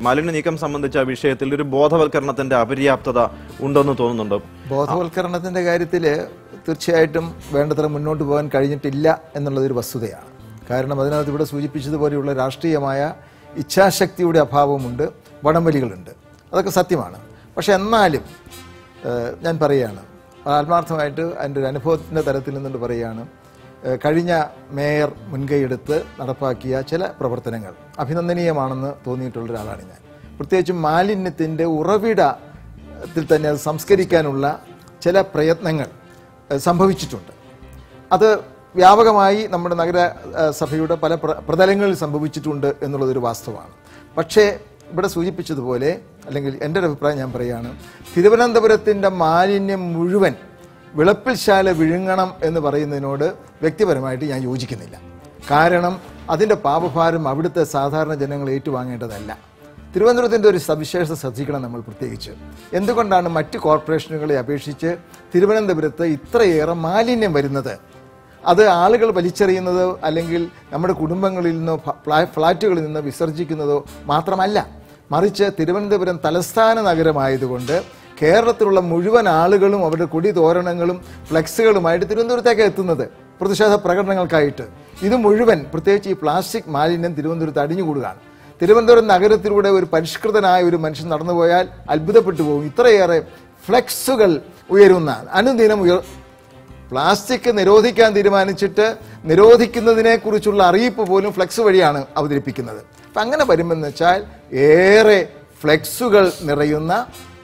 മാലിന്യ നീക്കം സംബന്ധിച്ച വിഷയത്തിൽ ഒരു ബോധവൽക്കരണത്തിന്റെ അപര്യാപ്തത ഉണ്ടെന്ന് തോന്നുന്നുണ്ടോ ബോധവൽക്കരണത്തിന്റെ കാര്യത്തിൽ തീർച്ചയായിട്ടും വേണ്ടത്ര മുന്നോട്ട് പോകാൻ കഴിഞ്ഞിട്ടില്ല എന്നുള്ളതൊരു വസ്തുതയാണ് കാരണം അതിനകത്ത് ഇവിടെ സൂചിപ്പിച്ചതുപോലെയുള്ള രാഷ്ട്രീയമായ ഇച്ഛാശക്തിയുടെ അഭാവമുണ്ട് വടംവലികളുണ്ട് അതൊക്കെ സത്യമാണ് പക്ഷെ എന്നാലും ഏഹ്, ഞാൻ പറയുകയാണ് ആത്മാർത്ഥമായിട്ട് എൻ്റെ ഒരു അനുഭവത്തിൻ്റെ തലത്തിൽ നിന്നുകൊണ്ട് പറയുകയാണ് ഏഹ്, കഴിഞ്ഞ മേയർ മുൻകൈയെടുത്ത് നടപ്പാക്കിയ ചില പ്രവർത്തനങ്ങൾ അഭിനന്ദനീയമാണെന്ന് തോന്നിയിട്ടുള്ള ഒരാളാണ് ഞാൻ പ്രത്യേകിച്ചും മാലിന്യത്തിൻ്റെ ഉറവിടത്തിൽ തന്നെ അത് സംസ്കരിക്കാനുള്ള ചില പ്രയത്നങ്ങൾ ഏഹ്, സംഭവിച്ചിട്ടുണ്ട് അത് വ്യാപകമായി നമ്മുടെ നഗര ഏഹ്, സഭയുടെ പല പ്ര- പ്രതലങ്ങളിൽ സംഭവിച്ചിട്ടുണ്ട് എന്നുള്ളതൊരു വാസ്തവമാണ് പക്ഷേ ഇവിടെ സൂചിപ്പിച്ചതുപോലെ അല്ലെങ്കിൽ എൻ്റെ ഒരു അഭിപ്രായം ഞാൻ പറയുകയാണ് തിരുവനന്തപുരത്തിൻ്റെ മാലിന്യം മുഴുവൻ വിളപ്പിൽശാല വിഴുങ്ങണം എന്ന് പറയുന്നതിനോട് വ്യക്തിപരമായിട്ട് ഞാൻ യോജിക്കുന്നില്ല കാരണം അതിൻ്റെ പാപഭാരം അവിടുത്തെ സാധാരണ ജനങ്ങൾ ഏറ്റുവാങ്ങേണ്ടതല്ല തിരുവനന്തപുരത്തിൻ്റെ ഒരു സവിശേഷത ശ്രദ്ധിക്കണം നമ്മൾ പ്രത്യേകിച്ച് എന്തുകൊണ്ടാണ് മറ്റ് കോർപ്പറേഷനുകളെ അപേക്ഷിച്ച് തിരുവനന്തപുരത്ത് ഇത്രയേറെ മാലിന്യം വരുന്നത് അത് ആളുകൾ വലിച്ചെറിയുന്നതോ അല്ലെങ്കിൽ നമ്മുടെ കുടുംബങ്ങളിൽ നിന്നോ ഫ- ഫ്ലാ- ഫ്ലാറ്റുകളിൽ നിന്നോ വിസർജിക്കുന്നതോ മാത്രമല്ല മറിച്ച് തിരുവനന്തപുരം തലസ്ഥാന നഗരമായതുകൊണ്ട് കേരളത്തിലുള്ള മുഴുവൻ ആളുകളും അവരുടെ കൊടി തോരണങ്ങളും ഫ്ലെക്സുകളുമായിട്ട് തിരുവനന്തപുരത്തേക്ക് എത്തുന്നത് പ്രതിഷേധ പ്രകടനങ്ങൾക്കായിട്ട് ഇത് മുഴുവൻ പ്രത്യേകിച്ച് ഈ പ്ലാസ്റ്റിക് മാലിന്യം തിരുവനന്തപുരത്ത് അടിഞ്ഞുകൂടുകയാണ് തിരുവനന്തപുരം നഗരത്തിലൂടെ ഒരു പരിഷ്കൃതനായ ഒരു മനുഷ്യൻ നടന്നുപോയാൽ അത്ഭുതപ്പെട്ടു പോകും ഇത്രയേറെ ഫ്ലെക്സുകൾ ഉയരുന്ന അനുദിനം ഉയർ പ്ലാസ്റ്റിക് നിരോധിക്കാൻ തീരുമാനിച്ചിട്ട് നിരോധിക്കുന്നതിനെ കുറിച്ചുള്ള അറിയിപ്പ് പോലും ഫ്ലെക്സ് വഴിയാണ് അവതരിപ്പിക്കുന്നത് അപ്പം അങ്ങനെ വരുമെന്ന് വെച്ചാൽ ഏറെ ഫ്ലെക്സുകൾ നിറയുന്ന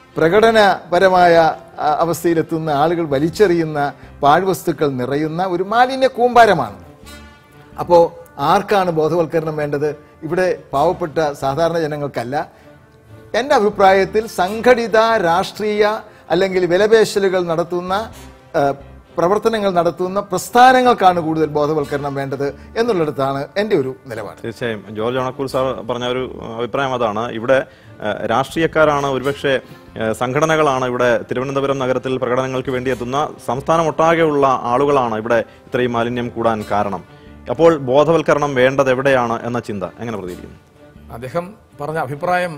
പ്രകടനപരമായ ആ, അവസ്ഥയിലെത്തുന്ന ആളുകൾ വലിച്ചെറിയുന്ന പാഴ്വസ്തുക്കൾ നിറയുന്ന ഒരു മാലിന്യ കൂമ്പാരമാണ് അപ്പോൾ ആർക്കാണ് ബോധവൽക്കരണം വേണ്ടത് ഇവിടെ പാവപ്പെട്ട സാധാരണ ജനങ്ങൾക്കല്ല എൻ്റെ അഭിപ്രായത്തിൽ സംഘടിത രാഷ്ട്രീയ അല്ലെങ്കിൽ വിലപേശലുകൾ നടത്തുന്ന ആ, പ്രവർത്തനങ്ങൾ നടത്തുന്ന പ്രസ്ഥാനങ്ങൾക്കാണ് കൂടുതൽ ബോധവൽക്കരണം വേണ്ടത് എന്നുള്ളിടത്താണ് എൻ്റെ ഒരു നിലപാട് തീർച്ചയായും ജോർജ് ഓണക്കൂർ സാർ പറഞ്ഞ ഒരു അഹ്, അഭിപ്രായം അതാണ് ഇവിടെ അഹ്, രാഷ്ട്രീയക്കാരാണ് ഒരുപക്ഷെ അഹ്, സംഘടനകളാണ് ഇവിടെ തിരുവനന്തപുരം നഗരത്തിൽ പ്രകടനങ്ങൾക്ക് വേണ്ടി എത്തുന്ന സംസ്ഥാനം ഒട്ടാകെയുള്ള ആളുകളാണ് ഇവിടെ ഇത്രയും മാലിന്യം കൂടാൻ കാരണം അപ്പോൾ ബോധവൽക്കരണം വേണ്ടത് എവിടെയാണ് എന്ന ചിന്ത എങ്ങനെ പ്രതികരിക്കുന്നു അദ്ദേഹം പറഞ്ഞ അഭിപ്രായം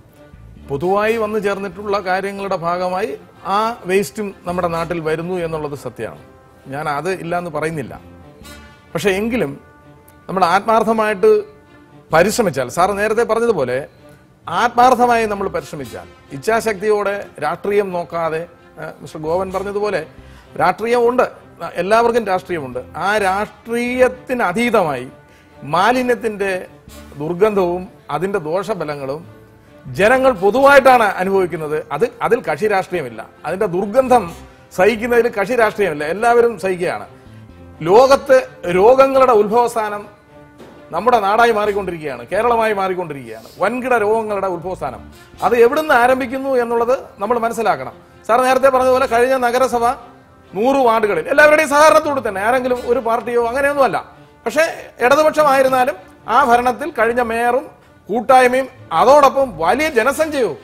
പൊതുവായി വന്നു ചേർന്നിട്ടുള്ള കാര്യങ്ങളുടെ ഭാഗമായി ആ വേസ്റ്റും നമ്മുടെ നാട്ടിൽ വരുന്നു എന്നുള്ളത് സത്യമാണ് ഞാൻ അത് ഇല്ലയെന്ന് പറയുന്നില്ല പക്ഷെ എങ്കിലും നമ്മൾ ആത്മാർത്ഥമായിട്ട് പരിശ്രമിച്ചാൽ സാർ നേരത്തെ പറഞ്ഞതുപോലെ ആത്മാർത്ഥമായി നമ്മൾ പരിശ്രമിച്ചാൽ ഇച്ഛാശക്തിയോടെ രാഷ്ട്രീയം നോക്കാതെ ഏഹ്, മിസ്റ്റർ ഗോവൻ പറഞ്ഞതുപോലെ രാഷ്ട്രീയമുണ്ട് എല്ലാവർക്കും രാഷ്ട്രീയമുണ്ട് ആ രാഷ്ട്രീയത്തിന് അതീതമായി മാലിന്യത്തിന്റെ ദുർഗന്ധവും അതിന്റെ ദോഷഫലങ്ങളും ജനങ്ങൾ പൊതുവായിട്ടാണ് അനുഭവിക്കുന്നത് അത് അതിൽ കക്ഷി രാഷ്ട്രീയമില്ല അതിന്റെ ദുർഗന്ധം സഹിക്കുന്നതിൽ കക്ഷി രാഷ്ട്രീയമില്ല എല്ലാവരും സഹിക്കുകയാണ് ലോകത്ത് രോഗങ്ങളുടെ ഉത്ഭവസ്ഥാനം നമ്മുടെ നാടായി മാറിക്കൊണ്ടിരിക്കുകയാണ് കേരളമായി മാറിക്കൊണ്ടിരിക്കുകയാണ് വൻകിട രോഗങ്ങളുടെ ഉത്ഭവസ്ഥാനം അത് എവിടുന്ന് ആരംഭിക്കുന്നു എന്നുള്ളത് നമ്മൾ മനസ്സിലാക്കണം സാർ നേരത്തെ പറഞ്ഞതുപോലെ കഴിഞ്ഞ നഗരസഭ നൂറ് വാർഡുകളിൽ എല്ലാവരുടെയും സഹകരണത്തോട് തന്നെ ആരെങ്കിലും ഒരു പാർട്ടിയോ അങ്ങനെയൊന്നുമല്ല പക്ഷേ ഇടതുപക്ഷമായിരുന്നാലും ആ ഭരണത്തിൽ കഴിഞ്ഞ മേയറും കൂട്ടായ്മയും അതോടൊപ്പം വലിയ ജനസഞ്ചയവും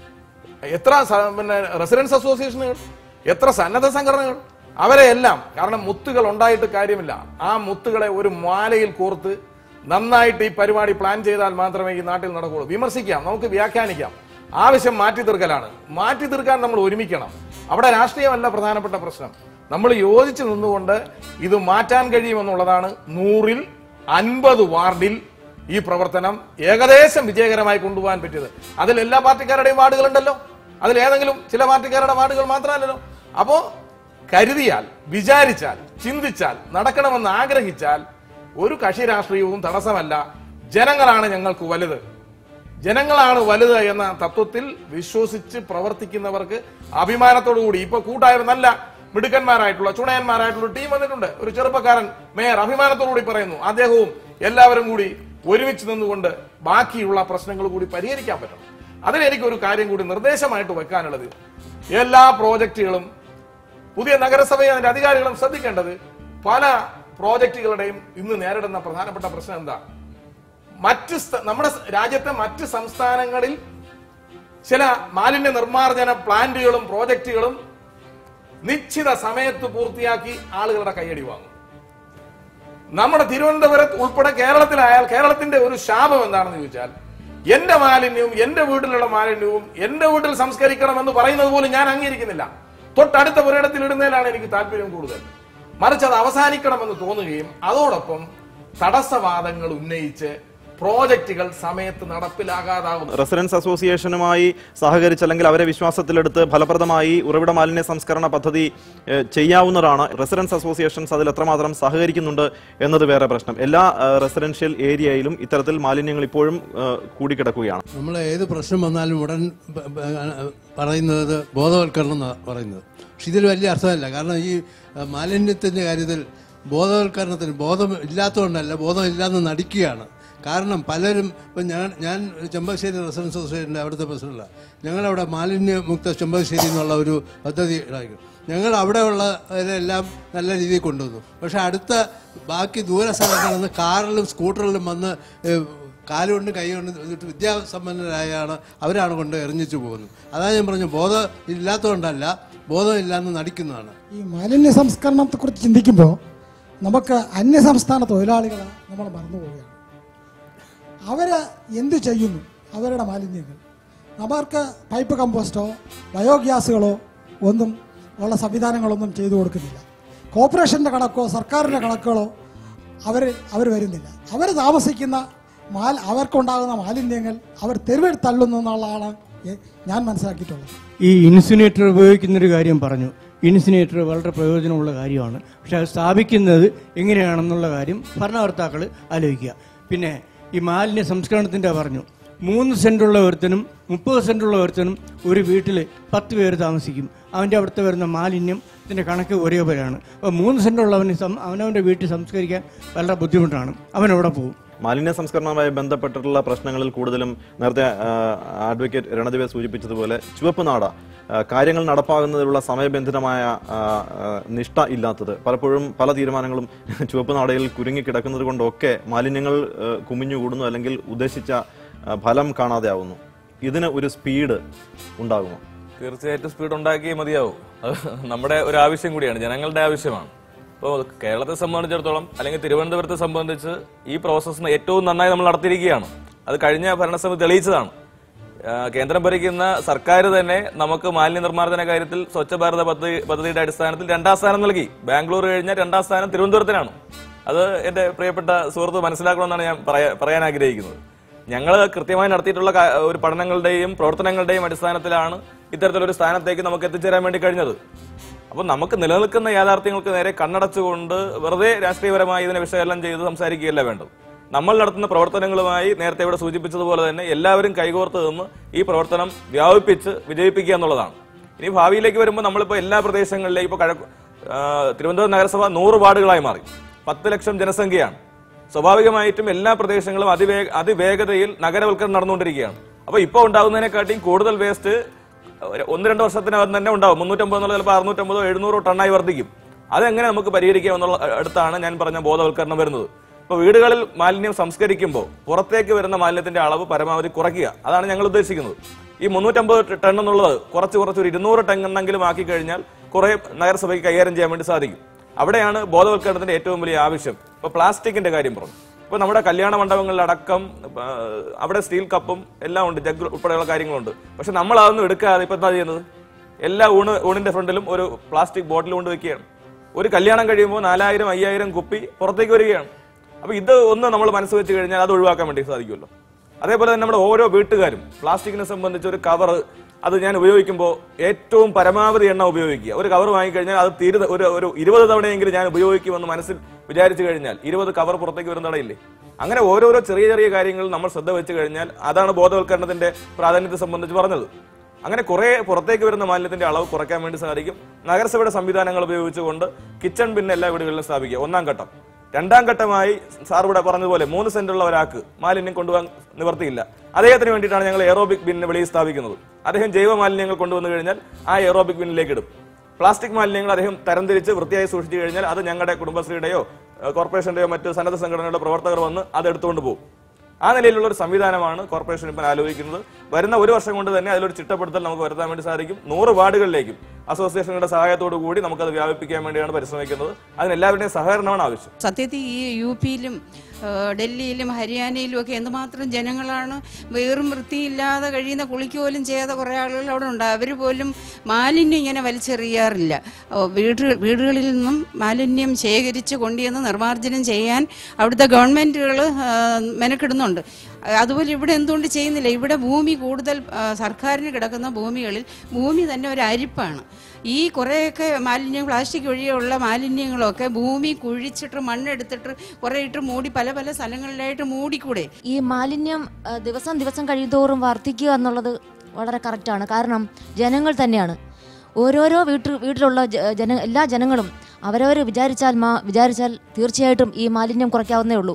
എത്ര സ- പിന്നെ റെസിഡൻസ് അസോസിയേഷനുകൾ എത്ര സന്നദ്ധ സംഘടനകൾ അവരെ എല്ലാം കാരണം മുത്തുകൾ ഉണ്ടായിട്ട് കാര്യമില്ല ആ മുത്തുകളെ ഒരു മാലയിൽ കോർത്ത് നന്നായിട്ട് ഈ പരിപാടി പ്ലാൻ ചെയ്താൽ മാത്രമേ ഈ നാട്ടിൽ നടക്കുകയുള്ളൂ വിമർശിക്കാം നമുക്ക് വ്യാഖ്യാനിക്കാം ആവശ്യം മാറ്റി തീർക്കലാണ് മാറ്റി തീർക്കാൻ നമ്മൾ ഒരുമിക്കണം അവിടെ രാഷ്ട്രീയമല്ല പ്രധാനപ്പെട്ട പ്രശ്നം നമ്മൾ യോജിച്ച് നിന്നുകൊണ്ട് ഇത് മാറ്റാൻ കഴിയുമെന്നുള്ളതാണ് നൂറിൽ അൻപത് വാർഡിൽ ഈ പ്രവർത്തനം ഏകദേശം വിജയകരമായി കൊണ്ടുപോകാൻ പറ്റിയത് അതിൽ എല്ലാ പാർട്ടിക്കാരുടെയും വാർഡുകളുണ്ടല്ലോ അതിൽ ഏതെങ്കിലും ചില പാർട്ടിക്കാരുടെ വാർഡുകൾ മാത്രമല്ലല്ലോ അപ്പോ കരുതിയാൽ വിചാരിച്ചാൽ ചിന്തിച്ചാൽ നടക്കണമെന്ന് ആഗ്രഹിച്ചാൽ ഒരു കക്ഷി രാഷ്ട്രീയവും തടസ്സമല്ല ജനങ്ങളാണ് ഞങ്ങൾക്ക് വലുത് ജനങ്ങളാണ് വലുത് എന്ന തത്വത്തിൽ വിശ്വസിച്ച് പ്രവർത്തിക്കുന്നവർക്ക് അഭിമാനത്തോടു കൂടി ഇപ്പൊ കൂട്ടായ നല്ല മിടുക്കന്മാരായിട്ടുള്ള ചുണയന്മാരായിട്ടുള്ള ടീം വന്നിട്ടുണ്ട് ഒരു ചെറുപ്പക്കാരൻ മേയർ അഭിമാനത്തോടു കൂടി പറയുന്നു അദ്ദേഹവും എല്ലാവരും കൂടി ഒരുമിച്ച് നിന്നുകൊണ്ട് ബാക്കിയുള്ള പ്രശ്നങ്ങൾ കൂടി പരിഹരിക്കാൻ പറ്റണം അതിന് എനിക്കൊരു കാര്യം കൂടി നിർദ്ദേശമായിട്ട് വെക്കാനുള്ളത് എല്ലാ പ്രോജക്റ്റുകളും പുതിയ നഗരസഭയും അതിന്റെ അധികാരികളും ശ്രദ്ധിക്കേണ്ടത് പല പ്രോജക്റ്റുകളുടെയും ഇന്ന് നേരിടുന്ന പ്രധാനപ്പെട്ട പ്രശ്നം എന്താ മറ്റ് സ്ഥ- നമ്മുടെ സ് രാജ്യത്തെ മറ്റ് സംസ്ഥാനങ്ങളിൽ ചില മാലിന്യ നിർമ്മാർജ്ജന പ്ലാന്റുകളും പ്രോജക്റ്റുകളും നിശ്ചിത സമയത്ത് പൂർത്തിയാക്കി ആളുകളുടെ കൈയടി വാങ്ങും നമ്മുടെ തിരുവനന്തപുരത്ത് ഉൾപ്പെടെ കേരളത്തിലായാൽ കേരളത്തിന്റെ ഒരു ശാപം എന്താണെന്ന് ചോദിച്ചാൽ എന്റെ മാലിന്യവും എന്റെ വീട്ടിലുള്ള മാലിന്യവും എന്റെ വീട്ടിൽ സംസ്കരിക്കണം എന്ന് പറയുന്നത് പോലും ഞാൻ അംഗീകരിക്കുന്നില്ല തൊട്ടടുത്ത പുരയിടത്തിൽ ഇടുന്നതിലാണ് എനിക്ക് താല്പര്യം കൂടുതൽ മറിച്ച് അത് അവസാനിക്കണമെന്ന് തോന്നുകയും അതോടൊപ്പം തടസ്സവാദങ്ങൾ ഉന്നയിച്ച് പ്രോജക്റ്റുകൾ സമയത്ത് നടപ്പിലാകാതാവുന്നു റെസിഡൻസ് അസോസിയേഷനുമായി സഹകരിച്ച് അല്ലെങ്കിൽ അവരെ വിശ്വാസത്തിലെടുത്ത് ഫലപ്രദമായി ഉറവിട മാലിന്യ സംസ്കരണ പദ്ധതി ഏഹ്, ചെയ്യാവുന്നതാണ് റെസിഡൻസ് അസോസിയേഷൻസ് അതിൽ എത്രമാത്രം സഹകരിക്കുന്നുണ്ട് എന്നത് വേറെ പ്രശ്നം എല്ലാ ഏഹ്, റെസിഡൻഷ്യൽ ഏരിയയിലും ഇത്തരത്തിൽ മാലിന്യങ്ങൾ ഇപ്പോഴും ഏഹ്, കൂടിക്കിടക്കുകയാണ് നമ്മൾ ഏത് പ്രശ്നം വന്നാലും ഉടൻ പ- പ- പറയുന്നത് ബോധവൽക്കരണം എന്നാണ് പറയുന്നത് പക്ഷെ ഇതിൽ വലിയ അർത്ഥമല്ല കാരണം ഈ അഹ്, മാലിന്യത്തിൻ്റെ കാര്യത്തിൽ ബോധവൽക്കരണത്തിന് ബോധം ഇല്ലാത്തതുകൊണ്ടല്ല ബോധം ഇല്ലാന്ന് നടിക്കുകയാണ് കാരണം പലരും ഇപ്പം ഞാൻ ഞാൻ ചെമ്പശ്ശേരി റെസിഡൻസ് സൊസൈറ്റിൻ്റെ അവിടുത്തെ പ്രസിഡന്റാണ് ഞങ്ങളവിടെ മാലിന്യമുക്ത ചെമ്പശ്ശേരി എന്നുള്ള ഒരു പദ്ധതി ഉണ്ടാക്കി ഞങ്ങൾ അവിടെയുള്ളവരെല്ലാം നല്ല രീതിയിൽ കൊണ്ടുവന്നു പക്ഷെ അടുത്ത ബാക്കി ദൂര സ്ഥലങ്ങളിൽ നിന്ന് കാറിലും സ്കൂട്ടറിലും വന്ന് ഏഹ്, കാലുകൊണ്ട് കൈ കൊണ്ട് ഇതിട്ട് വിദ്യാസമ്പന്നരായാണ് അവരാണ് കൊണ്ട് എറിഞ്ഞിച്ചു പോകുന്നത് അതാ ഞാൻ പറഞ്ഞു ബോധം ഇല്ലാത്തതുകൊണ്ടല്ല ബോധമില്ലാന്ന് നടിക്കുന്നതാണ് ഈ മാലിന്യ സംസ്കരണത്തെക്കുറിച്ച് ചിന്തിക്കുമ്പോൾ നമുക്ക് അന്യസംസ്ഥാന തൊഴിലാളികളെ നമ്മൾ മറന്നു പോവുകയാണ് അവർ എന്ത് ചെയ്യുന്നു അവരുടെ മാലിന്യങ്ങൾ അവർക്ക് പൈപ്പ് കമ്പോസ്റ്റോ ബയോഗ്യാസുകളോ ഒന്നും ഉള്ള സംവിധാനങ്ങളൊന്നും ചെയ്തു കൊടുക്കുന്നില്ല കോർപ്പറേഷൻ്റെ കണക്കോ സർക്കാരിൻ്റെ കണക്കുകളോ അവർ അവർ വരുന്നില്ല അവർ താമസിക്കുന്ന മാൽ അവർക്കുണ്ടാകുന്ന മാലിന്യങ്ങൾ അവർ തെരുവിൽ തള്ളുന്നു എന്നുള്ളതാണ് എ- ഞാൻ മനസ്സിലാക്കിയിട്ടുള്ളത് ഈ ഇൻസുനേറ്റർ ഉപയോഗിക്കുന്നൊരു കാര്യം പറഞ്ഞു ഇൻസുനേറ്റർ വളരെ പ്രയോജനമുള്ള കാര്യമാണ് പക്ഷെ അത് സ്ഥാപിക്കുന്നത് എങ്ങനെയാണെന്നുള്ള കാര്യം ഭരണകർത്താക്കൾ ആലോചിക്കുക പിന്നെ ഈ മാലിന്യ സംസ്കരണത്തിൻ്റെ പറഞ്ഞു മൂന്ന് സെൻറ്റുള്ള ഒരുത്തനും മുപ്പത് സെൻറ്റുള്ള ഒരുത്തനും ഒരു വീട്ടിൽ പത്ത് പേര് താമസിക്കും അവൻ്റെ അവിടുത്തെ വരുന്ന മാലിന്യത്തിൻ്റെ കണക്ക് ഒരേപോലെയാണ് അപ്പോൾ മൂന്ന് സെൻറ്റുള്ളവന് സം- അവനവൻ്റെ വീട്ടിൽ സംസ്കരിക്കാൻ വളരെ ബുദ്ധിമുട്ടാണ് അവൻ അവിടെ പോകും മാലിന്യ സംസ്കരണവുമായി ബന്ധപ്പെട്ടിട്ടുള്ള പ്രശ്നങ്ങളിൽ കൂടുതലും നേരത്തെ ആ, അഡ്വക്കേറ്റ് രണദിവെ സൂചിപ്പിച്ചതുപോലെ ചുവപ്പ് നാട ആ, കാര്യങ്ങൾ നടപ്പാകുന്നതിലുള്ള സമയബന്ധിതമായ ആ, ആ, നിഷ്ഠ ഇല്ലാത്തത് പലപ്പോഴും പല തീരുമാനങ്ങളും ചുവപ്പ് നാടയിൽ കുരുങ്ങിക്കിടക്കുന്നത് കൊണ്ടൊക്കെ മാലിന്യങ്ങൾ ആ, കുമിഞ്ഞുകൂടുന്നു അല്ലെങ്കിൽ ഉദ്ദേശിച്ച ആ, ഫലം കാണാതെ ആവുന്നു ഇതിന് ഒരു സ്പീഡ് ഉണ്ടാകുമോ തീർച്ചയായിട്ടും സ്പീഡ് ഉണ്ടാക്കിയേ മതിയാവും അത് നമ്മുടെ ഒരു ആവശ്യം കൂടിയാണ് ജനങ്ങളുടെ ആവശ്യമാണ് ഇപ്പോൾ കേരളത്തെ സംബന്ധിച്ചിടത്തോളം അല്ലെങ്കിൽ തിരുവനന്തപുരത്തെ സംബന്ധിച്ച് ഈ പ്രോസസ്സ് ഏറ്റവും നന്നായി നമ്മൾ നടത്തിയിരിക്കുകയാണ് അത് കഴിഞ്ഞ ഭരണസമിതി തെളിയിച്ചതാണ് ആ, കേന്ദ്രം ഭരിക്കുന്ന സർക്കാർ തന്നെ നമുക്ക് മാലിന്യ നിർമ്മാർജ്ജന കാര്യത്തിൽ സ്വച്ഛ ഭാരത പദ്ധതി പദ്ധതിയുടെ അടിസ്ഥാനത്തിൽ രണ്ടാം സ്ഥാനം നൽകി ബാംഗ്ലൂർ കഴിഞ്ഞാൽ രണ്ടാം സ്ഥാനം തിരുവനന്തപുരത്തിനാണ് അത് എന്റെ പ്രിയപ്പെട്ട സുഹൃത്ത് മനസ്സിലാക്കണമെന്നാണ് ഞാൻ പറയാ- പറയാൻ ആഗ്രഹിക്കുന്നത് ഞങ്ങൾ കൃത്യമായി നടത്തിയിട്ടുള്ള കാ- ഒരു പഠനങ്ങളുടെയും പ്രവർത്തനങ്ങളുടെയും അടിസ്ഥാനത്തിലാണ് ഇത്തരത്തിലൊരു സ്ഥാനത്തേക്ക് നമുക്ക് എത്തിച്ചേരാൻ വേണ്ടി കഴിഞ്ഞത് അപ്പോൾ നമുക്ക് നിലനിൽക്കുന്ന യാഥാർത്ഥ്യങ്ങൾക്ക് നേരെ കണ്ണടച്ചുകൊണ്ട് വെറുതെ രാഷ്ട്രീയപരമായി ഇതിനെ വിശകലനം ചെയ്ത് സംസാരിക്കുകയല്ല വേണ്ടത് നമ്മൾ നടത്തുന്ന പ്രവർത്തനങ്ങളുമായി നേരത്തെ ഇവിടെ സൂചിപ്പിച്ചതുപോലെ തന്നെ എല്ലാവരും കൈകോർത്ത് നിന്ന് ഈ പ്രവർത്തനം വ്യാപിപ്പിച്ച് വിജയിപ്പിക്കുക എന്നുള്ളതാണ് ഇനി ഭാവിയിലേക്ക് വരുമ്പോൾ നമ്മളിപ്പോൾ എല്ലാ പ്രദേശങ്ങളിലേക്കും ഇപ്പോൾ കഴ- ആ, തിരുവനന്തപുരം നഗരസഭ നൂറ് വാർഡുകളായി മാറി പത്ത് ലക്ഷം ജനസംഖ്യയാണ് സ്വാഭാവികമായിട്ടും എല്ലാ പ്രദേശങ്ങളും അതിവേഗ അതിവേഗതയിൽ നഗരവൽക്കരണം നടന്നുകൊണ്ടിരിക്കുകയാണ് അപ്പൊ ഇപ്പോൾ ഉണ്ടാകുന്നതിനെക്കാട്ടിയും കൂടുതൽ വേസ്റ്റ് ഒരു ഒന്ന് രണ്ട് വർഷത്തിനകം തന്നെ ഉണ്ടാവും മുന്നൂറ്റമ്പത് എന്നുള്ള ചിലപ്പോൾ അറുന്നൂറ്റമ്പതോ എഴുന്നൂറോ ടണ്ണായി വർദ്ധിക്കും അതെങ്ങനെ നമുക്ക് പരിഹരിക്കാം എന്നുള്ള അടുത്താണ് ഞാൻ പറഞ്ഞ ബോധവൽക്കരണം വരുന്നത് ഇപ്പൊ വീടുകളിൽ മാലിന്യം സംസ്കരിക്കുമ്പോൾ പുറത്തേക്ക് വരുന്ന മാലിന്യത്തിന്റെ അളവ് പരമാവധി കുറയ്ക്കുക അതാണ് ഞങ്ങൾ ഉദ്ദേശിക്കുന്നത് ഈ മുന്നൂറ്റമ്പത് ടൺ എന്നുള്ളത് കുറച്ച് കുറച്ച് ഒരു ഇരുന്നൂറ് ടൺ എന്നെങ്കിലും ആക്കി കഴിഞ്ഞാൽ കുറെ നഗരസഭയ്ക്ക് കൈകാര്യം ചെയ്യാൻ വേണ്ടി സാധിക്കും അവിടെയാണ് ബോധവൽക്കരണത്തിന്റെ ഏറ്റവും വലിയ ആവശ്യം ഇപ്പൊ പ്ലാസ്റ്റിക്കിന്റെ കാര്യം പറഞ്ഞു ഇപ്പൊ നമ്മുടെ കല്യാണ മണ്ഡപങ്ങളിലടക്കം ആ, അവിടെ സ്റ്റീൽ കപ്പും എല്ലാം ഉണ്ട് ജഗ് ഉൾപ്പെടെയുള്ള കാര്യങ്ങളുണ്ട് പക്ഷെ നമ്മൾ അതൊന്നും എടുക്കാതെ ഇപ്പൊ എന്താ ചെയ്യുന്നത് എല്ലാ ഊണ് ഊണിന്റെ ഫ്രണ്ടിലും ഒരു പ്ലാസ്റ്റിക് ബോട്ടിൽ കൊണ്ട് വെക്കുകയാണ് ഒരു കല്യാണം കഴിയുമ്പോൾ നാലായിരം അയ്യായിരം കുപ്പി പുറത്തേക്ക് വരികയാണ് അപ്പൊ ഇത് ഒന്ന് നമ്മൾ മനസ്സ് വെച്ച് കഴിഞ്ഞാൽ അത് ഒഴിവാക്കാൻ വേണ്ടി സാധിക്കുമല്ലോ അതേപോലെ തന്നെ നമ്മുടെ ഓരോ വീട്ടുകാരും പ്ലാസ്റ്റിക്കിനെ സംബന്ധിച്ച് ഒരു കവർ അത് ഞാൻ ഉപയോഗിക്കുമ്പോൾ ഏറ്റവും പരമാവധി എണ്ണ ഉപയോഗിക്കുക ഒരു കവർ വാങ്ങിക്കഴിഞ്ഞാൽ അത് തീരെ ഒരു ഒരു ഇരുപത് തവണയെങ്കിലും ഞാൻ ഉപയോഗിക്കുമെന്ന് മനസ്സിൽ വിചാരിച്ചു കഴിഞ്ഞാൽ ഇരുപത് കവർ പുറത്തേക്ക് വരുന്ന തടയില്ലേ അങ്ങനെ ഓരോരോ ചെറിയ ചെറിയ കാര്യങ്ങൾ നമ്മൾ ശ്രദ്ധ വെച്ച് കഴിഞ്ഞാൽ അതാണ് ബോധവൽക്കരണത്തിന്റെ പ്രാധാന്യത്തെ സംബന്ധിച്ച് പറഞ്ഞത് അങ്ങനെ കുറെ പുറത്തേക്ക് വരുന്ന മാലിന്യത്തിന്റെ അളവ് കുറയ്ക്കാൻ വേണ്ടി സാധിക്കും നഗരസഭയുടെ സംവിധാനങ്ങൾ ഉപയോഗിച്ചുകൊണ്ട് കിച്ചൺ ബിൻ എല്ലാ വീടുകളിലും സ്ഥാപിക്കുക ഒന്നാം ഘട്ടം രണ്ടാം ഘട്ടമായി സാർ ഇവിടെ പറഞ്ഞതുപോലെ മൂന്ന് സെന്റുള്ള ഒരാൾക്ക് മാലിന്യം കൊണ്ടുപോകാൻ നിവർത്തിയില്ല അദ്ദേഹത്തിന് വേണ്ടിയിട്ടാണ് ഞങ്ങൾ എയറോബിക് ബിന്നിന് വെളിയിൽ സ്ഥാപിക്കുന്നത് അദ്ദേഹം ജൈവ മാലിന്യങ്ങൾ കൊണ്ടുവന്നു കഴിഞ്ഞാൽ ആ എയറോബിക് ബിന്നിലേക്ക് ഇടും പ്ലാസ്റ്റിക് മാലിന്യങ്ങൾ അദ്ദേഹം തരംതിരിച്ച് വൃത്തിയായി സൂക്ഷിച്ചു കഴിഞ്ഞാൽ അത് ഞങ്ങളുടെ കുടുംബശ്രീയുടെയോ ഏഹ്, കോർപ്പറേഷന്റെയോ മറ്റ് സന്നദ്ധ സംഘടനകളുടെ പ്രവർത്തകർ വന്ന് അത് എടുത്തുകൊണ്ട് പോകും ആ നിലയിലുള്ള ഒരു സംവിധാനമാണ് കോർപ്പറേഷൻ ഇപ്പം ആലോചിക്കുന്നത് വരുന്ന ഒരു വർഷം കൊണ്ട് തന്നെ അതിലൊരു ചിട്ടപ്പെടുത്തൽ നമുക്ക് വരുത്താൻ വേണ്ടി സാധിക്കും നൂറ് വാർഡുകളിലേക്കും അസോസിയേഷനുകളുടെ സഹായത്തോടു കൂടി നമുക്കത് വ്യാപിപ്പിക്കാൻ വേണ്ടിയാണ് പരിശ്രമിക്കുന്നത് അതിന് എല്ലാവരുടെയും സഹകരണമാണ് ആവശ്യം സത്യത്തിൽ ഈ യു പിയിലും ഏഹ്, ഡൽഹിയിലും ഹരിയാനയിലും ഒക്കെ എന്തുമാത്രം ജനങ്ങളാണ് വേറും വൃത്തിയില്ലാതെ കഴിയുന്ന കുളിക്ക് പോലും ചെയ്യാതെ കുറേ ആളുകൾ അവിടെ ഉണ്ട് അവർ പോലും മാലിന്യം ഇങ്ങനെ വലിച്ചെറിയാറില്ല ഓ, വീട് വീടുകളിൽ നിന്നും മാലിന്യം ശേഖരിച്ച് കൊണ്ടുവന്ന് നിർമ്മാർജ്ജനം ചെയ്യാൻ അവിടുത്തെ ഗവൺമെൻറ്റുകൾ മെനക്കിടുന്നുണ്ട് അതുപോലെ ഇവിടെ എന്തുകൊണ്ട് ചെയ്യുന്നില്ല ഇവിടെ ഭൂമി കൂടുതൽ ആ, സർക്കാരിന് കിടക്കുന്ന ഭൂമികളിൽ ഭൂമി തന്നെ ഒരു അരിപ്പാണ് ഈ കുറേയൊക്കെ മാലിന്യം പ്ലാസ്റ്റിക് ഒഴികെയുള്ള മാലിന്യങ്ങളൊക്കെ ഭൂമി കുഴിച്ചിട്ട് മണ്ണെടുത്തിട്ട് കുറേ ഇട്ട് മൂടി പല പല സ്ഥലങ്ങളിലായിട്ട് മൂടിക്കൂടെ ഈ മാലിന്യം ആ, ദിവസം ദിവസം കഴിയുന്തോറും വർദ്ധിക്കുക എന്നുള്ളത് വളരെ കറക്റ്റാണ് കാരണം ജനങ്ങൾ തന്നെയാണ് ഓരോരോ വീട്ടിൽ വീട്ടിലുള്ള ജ- ജന എല്ലാ ജനങ്ങളും അവരവർ വിചാരിച്ചാൽ മാ വിചാരിച്ചാൽ തീർച്ചയായിട്ടും ഈ മാലിന്യം കുറയ്ക്കാവുന്നേ ഉള്ളൂ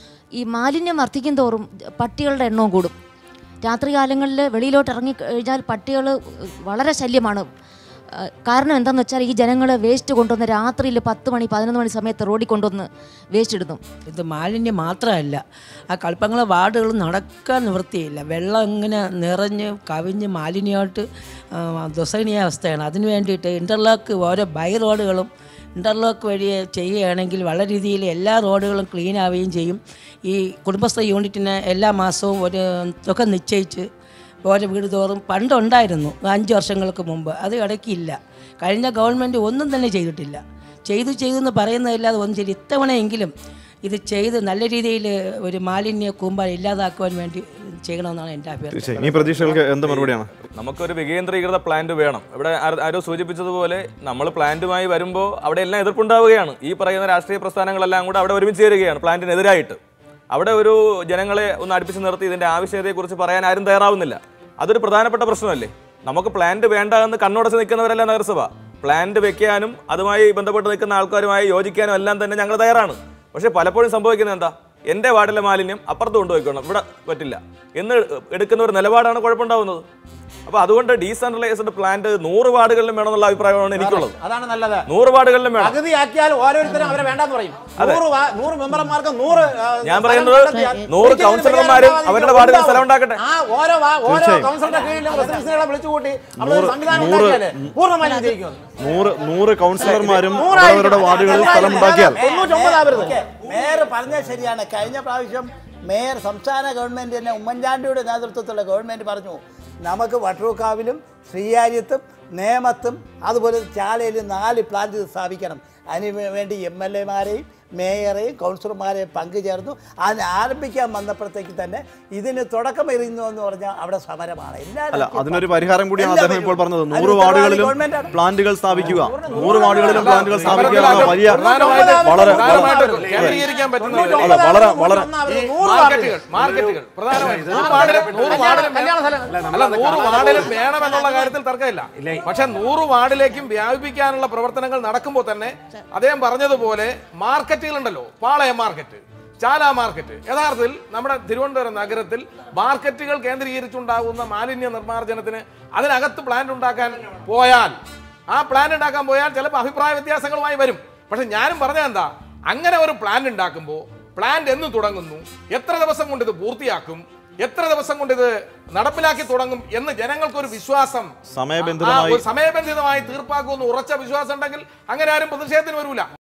ഈ മാലിന്യം വർദ്ധിക്കും തോറും പട്ടികളുടെ എണ്ണവും കൂടും രാത്രികാലങ്ങളിൽ വെളിയിലോട്ട് ഇറങ്ങി കഴിഞ്ഞാൽ പട്ടികൾ വളരെ ശല്യമാണ് ആ, കാരണം എന്താണെന്ന് വെച്ചാൽ ഈ ജനങ്ങൾ വേസ്റ്റ് കൊണ്ടുവന്ന് രാത്രിയിൽ പത്ത് മണി പതിനൊന്ന് മണി സമയത്ത് റോഡിൽ കൊണ്ടുവന്ന് വേസ്റ്റ് ഇടുന്നു ഇത് മാലിന്യം മാത്രമല്ല ആ കൽപ്പങ്ങളെ വാർഡുകൾ നടക്കാൻ നിവൃത്തിയില്ല വെള്ളം ഇങ്ങനെ നിറഞ്ഞ് കവിഞ്ഞ് മാലിന്യമായിട്ട് ആ, ദുസ്സഹനീയ അവസ്ഥയാണ് അതിന് വേണ്ടിയിട്ട് ഇൻ്റർലോക്ക് ഓരോ ബൈ റോഡുകളും ഇൻ്റർലോക്ക് വഴി ചെയ്യുകയാണെങ്കിൽ വളരെ രീതിയിൽ എല്ലാ റോഡുകളും ക്ലീൻ ആവുകയും ചെയ്യും ഈ കുടുംബശ്രീ യൂണിറ്റിന് എല്ലാ മാസവും ഒരു തുക നിശ്ചയിച്ച് ഓരോ വീട് തോറും പണ്ടുണ്ടായിരുന്നു അഞ്ച് വർഷങ്ങൾക്ക് മുമ്പ് അത് ഇടയ്ക്കില്ല കഴിഞ്ഞ ഗവൺമെൻറ് ഒന്നും തന്നെ ചെയ്തിട്ടില്ല ചെയ്തു ചെയ്തു എന്ന് പറയുന്നതല്ലാതെ ഒന്നും ശരി ഇത്തവണയെങ്കിലും ഇത് ചെയ്ത് നല്ല രീതിയിൽ ഒരു മാലിന്യ കൂമ്പാൽ ഇല്ലാതാക്കുവാൻ വേണ്ടി ചെയ്യണമെന്നാണ് എൻ്റെ അഭ്യർത്ഥന തീർച്ചയായും ഈ പ്രതീക്ഷകൾക്ക് എന്ത് മറുപടിയാണ് നമുക്കൊരു വികേന്ദ്രീകൃത പ്ലാന്റ് വേണം ഇവിടെ ആര- ആരോ സൂചിപ്പിച്ചതുപോലെ നമ്മൾ പ്ലാന്റുമായി വരുമ്പോൾ അവിടെ എല്ലാം എതിർപ്പുണ്ടാവുകയാണ് ഈ പറയുന്ന രാഷ്ട്രീയ പ്രസ്ഥാനങ്ങളെല്ലാം കൂടെ അവിടെ ഒരുമിച്ച് ചേരുകയാണ് പ്ലാന്റിനെതിരായിട്ട് അവിടെ ഒരു ജനങ്ങളെ ഒന്ന് അടുപ്പിച്ച് നിർത്തി ഇതിന്റെ ആവശ്യകതയെക്കുറിച്ച് പറയാൻ ആരും തയ്യാറാവുന്നില്ല അതൊരു പ്രധാനപ്പെട്ട പ്രശ്നമല്ലേ നമുക്ക് പ്ലാന്റ് വേണ്ട എന്ന് കണ്ണുടച്ച് നിൽക്കുന്നവരല്ല നഗരസഭ പ്ലാന്റ് വെക്കാനും അതുമായി ബന്ധപ്പെട്ട് നിൽക്കുന്ന ആൾക്കാരുമായി യോജിക്കാനും എല്ലാം തന്നെ ഞങ്ങൾ തയ്യാറാണ് പക്ഷേ പലപ്പോഴും സംഭവിക്കുന്നത് എന്താ എൻ്റെ വാർഡിലെ മാലിന്യം അപ്പുറത്ത് കൊണ്ടുപോയിക്കണം ഇവിടെ പറ്റില്ല എന്ന് എടുക്കുന്ന ഒരു നിലപാടാണ് കുഴപ്പമുണ്ടാവുന്നത് അപ്പൊ അതുകൊണ്ട് ഡീസെൻട്രലൈസ്ഡ് പ്ലാന്റ് നൂറ് വാർഡുകളിലും വേണമെന്നുള്ള അഭിപ്രായമാണ് എനിക്കുള്ളത് അതാണ് നല്ലത് നൂറ് വാർഡുകളിലും വേണം പകുതിയാക്കിയാൽ ഓരോരുത്തരും അവരെ വേണ്ടെന്ന് പറയും നൂറ് വാ- നൂറ് മെമ്പർമാർക്ക് നൂറ് ആ, ഞാൻ സ്ഥലം പറയുന്നത് കണ്ടെത്തിയാൽ നൂറ് ഒരിക്കലും കൗൺസിലർമാരും വികസനം അവരുടെ വാർഡിൽ ഉണ്ടാവും. സ്ഥലം ഉണ്ടാക്കട്ടെ. ആ ഓരോ വാ- ഓരോ തീർച്ചയായും. കൗൺസിലറുടെ കീഴിലും റെസിഡൻസികളെ വിളിച്ചുകൂട്ടി അവിടെ ഒരു നൂറ്- സംവിധാനം നൂറ് ഉണ്ടാക്കിയാല് പൂർണ്ണമായും ജയിക്കും നൂറ് നൂറ് കൗൺസിലർമാരും നൂറായിരിക്കും. അവരവരുടെ വാർഡുകളിൽ അല്ല, സ്ഥലം ഉണ്ടാക്കിയാൽ തൊണ്ണൂറ്റൊമ്പതാവരുത് മേയർ പറഞ്ഞത് ശരിയാണ് കഴിഞ്ഞ പ്രാവശ്യം മേയർ സംസ്ഥാന ഗവൺമെൻറ് തന്നെ ഉമ്മൻചാണ്ടിയുടെ നേതൃത്വത്തിലുള്ള ഗവൺമെൻറ് പറഞ്ഞു നമുക്ക് വട്ടൂക്കാവിലും ശ്രീകാര്യത്തും നേമത്തും അതുപോലെ ചാലയിലും നാല് പ്ലാന്റ് സ്ഥാപിക്കണം അതിന് വേ- വേണ്ടി എം എൽ എമാരെയും മേയറെയും കൗൺസിലർമാരെയും പങ്കുചേർന്നു അതിന് ആരംഭിക്കാൻ വന്നപ്പോഴത്തേക്ക് തന്നെ ഇതിന് തുടക്കം എറിയുന്നു എന്ന് പറഞ്ഞാൽ അവിടെ സമരമാണ് എല്ലാ അല്ല രാഷ്ട്രീയ അതിനൊരു പരിഹാരം കൂടിയാണ് എല്ലാ അദ്ദേഹം ഇപ്പോൾ പറഞ്ഞത് അതിന് നൂറ് ഉത്തരവാദി വാർഡുകളിലും ഗവൺമെന്റാണ്. പ്ലാന്റുകൾ സ്ഥാപിക്കുക നൂറ് വാർഡുകളിലും പ്ലാന്റുകൾ സ്ഥാപിക്കുക സമരത്തിലല്ല, എന്ന വലിയ പ്രധാനമായിട്ടും- വളരെ പ്രധാനമായിട്ടും വളരെ- കേന്ദ്രീകരിക്കാൻ പറ്റുന്നത് അല്ല, വളരെ വളരെ ഈ മാർക്കറ്റുകൾ മാർക്കറ്റുകൾ പ്രധാനമായും നൂറ് വാർഡിലും നൂറ് വാർഡിലും കല്യാണ സ്ഥലം. അല്ല നൂറ് വാർഡിലും വേണമെന്നുള്ള കാര്യത്തിൽ തർക്കമില്ല പക്ഷെ നൂറ് വാർഡിലേക്കും വ്യാപിപ്പിക്കാനുള്ള പ്രവർത്തനങ്ങൾ നടക്കുമ്പോൾ തന്നെ അദ്ദേഹം പറഞ്ഞതുപോലെ മാർക്കറ്റുകളുണ്ടല്ലോ പാളയം മാർക്കറ്റ് ചാല മാർക്കറ്റ് യഥാർത്ഥത്തിൽ നമ്മുടെ തിരുവനന്തപുരം നഗരത്തിൽ മാർക്കറ്റുകൾ കേന്ദ്രീകരിച്ചുണ്ടാകുന്ന മാലിന്യ നിർമ്മാർജ്ജനത്തിന് അതിനകത്ത് പ്ലാന്റ് ഉണ്ടാക്കാൻ പോയാൽ ആ പ്ലാൻ ഉണ്ടാക്കാൻ പോയാൽ ചിലപ്പോൾ അഭിപ്രായ വ്യത്യാസങ്ങളുമായി വരും പക്ഷെ ഞാനും പറഞ്ഞത് എന്താ അങ്ങനെ ഒരു പ്ലാൻ ഉണ്ടാക്കുമ്പോൾ പ്ലാന്റ് എന്ന് തുടങ്ങുന്നു എത്ര ദിവസം കൊണ്ട് ഇത് പൂർത്തിയാക്കും എത്ര ദിവസം കൊണ്ട് ഇത് നടപ്പിലാക്കി തുടങ്ങും എന്ന് ജനങ്ങൾക്ക് ഒരു വിശ്വാസം സമയബന്ധിതമായി ആ, ഒരു സമയബന്ധിതമായി തീർപ്പാക്കുമെന്ന് ഉറച്ച വിശ്വാസം ഉണ്ടെങ്കിൽ അങ്ങനെ ആരും പ്രതിഷേധത്തിന് വരൂല